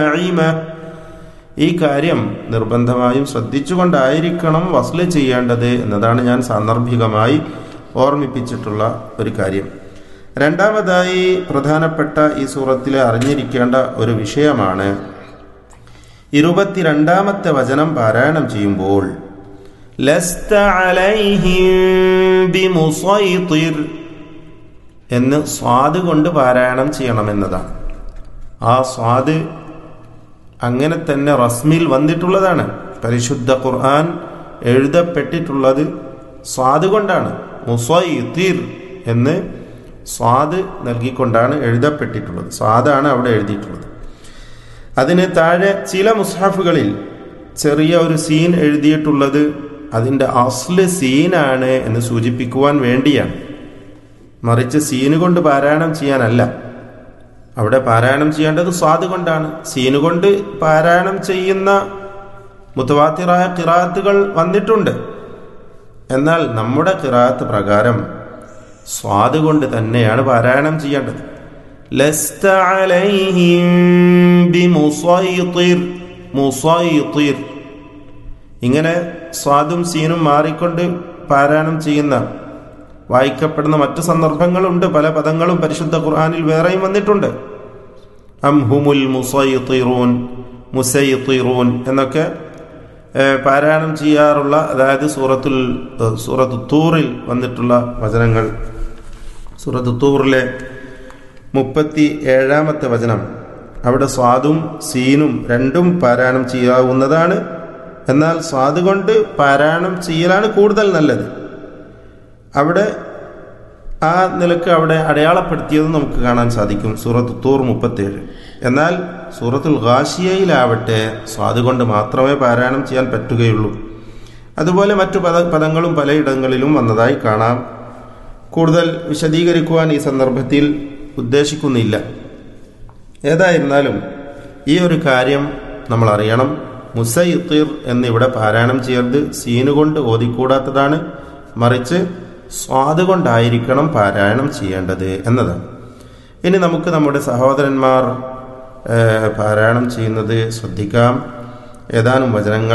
നഈമ. ഈ കാര്യം നിർബന്ധമായും ശ്രദ്ധിച്ചുകൊണ്ടായിരിക്കണം വസ്ല് ചെയ്യേണ്ടത് എന്നതാണ് ഞാൻ സാന്ദർഭികമായി ഓർമ്മിപ്പിച്ചിട്ടുള്ള ഒരു കാര്യം രണ്ടാമതായി പ്രധാനപ്പെട്ട ഈ സൂറത്തിൽ അറിഞ്ഞിരിക്കേണ്ട ഒരു വിഷയമാണ് ഇരുപത്തിരണ്ടാമത്തെ വചനം പാരായണം ചെയ്യുമ്പോൾ ലസ്ത അലൈഹിം ബിമുസൈത്തിർ എന്ന് സ്വാദ് കൊണ്ട് പാരായണം ചെയ്യണമെന്നതാണ് ആ സ്വാദ് അങ്ങനെ തന്നെ റസ്മിൽ വന്നിട്ടുള്ളതാണ് പരിശുദ്ധ ഖുർആൻ എഴുതപ്പെട്ടിട്ടുള്ളത് സ്വാദ് കൊണ്ടാണ് മുസൈത്തിർ എന്ന് സ്വാദ് നൽകിക്കൊണ്ടാണ് എഴുതപ്പെട്ടിട്ടുള്ളത് സ്വാദാണ് അവിടെ എഴുതിയിട്ടുള്ളത് അതിന് താഴെ ചില മുസ്ഹാഫുകളിൽ ചെറിയ ഒരു സീൻ എഴുതിയിട്ടുള്ളത് അതിൻ്റെ അസ്ല് സീനാണ് എന്ന് സൂചിപ്പിക്കുവാൻ വേണ്ടിയാണ് മറിച്ച് സീന് കൊണ്ട് പാരായണം ചെയ്യാനല്ല അവിടെ പാരായണം ചെയ്യേണ്ടത് സ്വാദ് കൊണ്ടാണ് സീന് കൊണ്ട് പാരായണം ചെയ്യുന്ന മുത്തവാത്തിറായ കിറാത്തുകൾ വന്നിട്ടുണ്ട് എന്നാൽ നമ്മുടെ കിറാത്ത് പ്രകാരം സ്വാദ് കൊണ്ട് തന്നെയാണ് പാരായണം ചെയ്യേണ്ടത് ലസ്ത അലൈഹിം ബിമുസൈത്തിർ മുസൈത്തിർ ഇങ്ങനെ സ്വാദും സീനും മാറിക്കൊണ്ട് പാരായണം ചെയ്യുന്ന വായിക്കപ്പെടുന്ന മറ്റു സന്ദർഭങ്ങളുണ്ട് പല പദങ്ങളും പരിശുദ്ധ ഖുർആനിൽ വേറെയും വന്നിട്ടുണ്ട് അം ഹുമുൽ മുസൈത്തിറൂൻ മുസൈത്തിറൂൻ എന്നൊക്കെ ഏഹ്, പാരായണം ചെയ്യാറുള്ള അതായത് സൂറത്തുൽ ഏഹ്, സൂറത്ത് തൂറിൽ വന്നിട്ടുള്ള വചനങ്ങൾ സൂറത്ത് തൂറിലെ മുപ്പത്തി ഏഴാമത്തെ വചനം അവിടെ സ്വാദും സീനും രണ്ടും പാരായണം ചെയ്യാവുന്നതാണ് എന്നാൽ സ്വാദ് കൊണ്ട് പാരായണം ചെയ്യലാണ് കൂടുതൽ നല്ലത് അവിടെ ആ നിലക്ക് അവിടെ അടയാളപ്പെടുത്തിയത് നമുക്ക് കാണാൻ സാധിക്കും സൂറത്ത് തൂർ മുപ്പത്തേഴ് എന്നാൽ സൂറത്തുൽ ഗാഷിയയിലാവട്ടെ സ്വാദ് കൊണ്ട് മാത്രമേ പാരായണം ചെയ്യാൻ പറ്റുകയുള്ളൂ അതുപോലെ മറ്റു പദ പദങ്ങളും പലയിടങ്ങളിലും വന്നതായി കാണാം കൂടുതൽ വിശദീകരിക്കുവാൻ ഈ സന്ദർഭത്തിൽ ഉദ്ദേശിക്കുന്നില്ല ഏതായിരുന്നാലും ഈ ഒരു കാര്യം നമ്മൾ അറിയണം മുസൈത്തീർ എന്നിവിടെ പാരായണം ചെയ്യരുത് സീനുകൊണ്ട് ഓതിക്കൂടാത്തതാണ് മറിച്ച് സ്വാദ് കൊണ്ടായിരിക്കണം പാരായണം ചെയ്യേണ്ടത് എന്നതാണ് ഇനി നമുക്ക് നമ്മുടെ സഹോദരന്മാർ ഏഹ്, പാരായണം ചെയ്യുന്നത് ശ്രദ്ധിക്കാം ഏതാനും വചനങ്ങൾ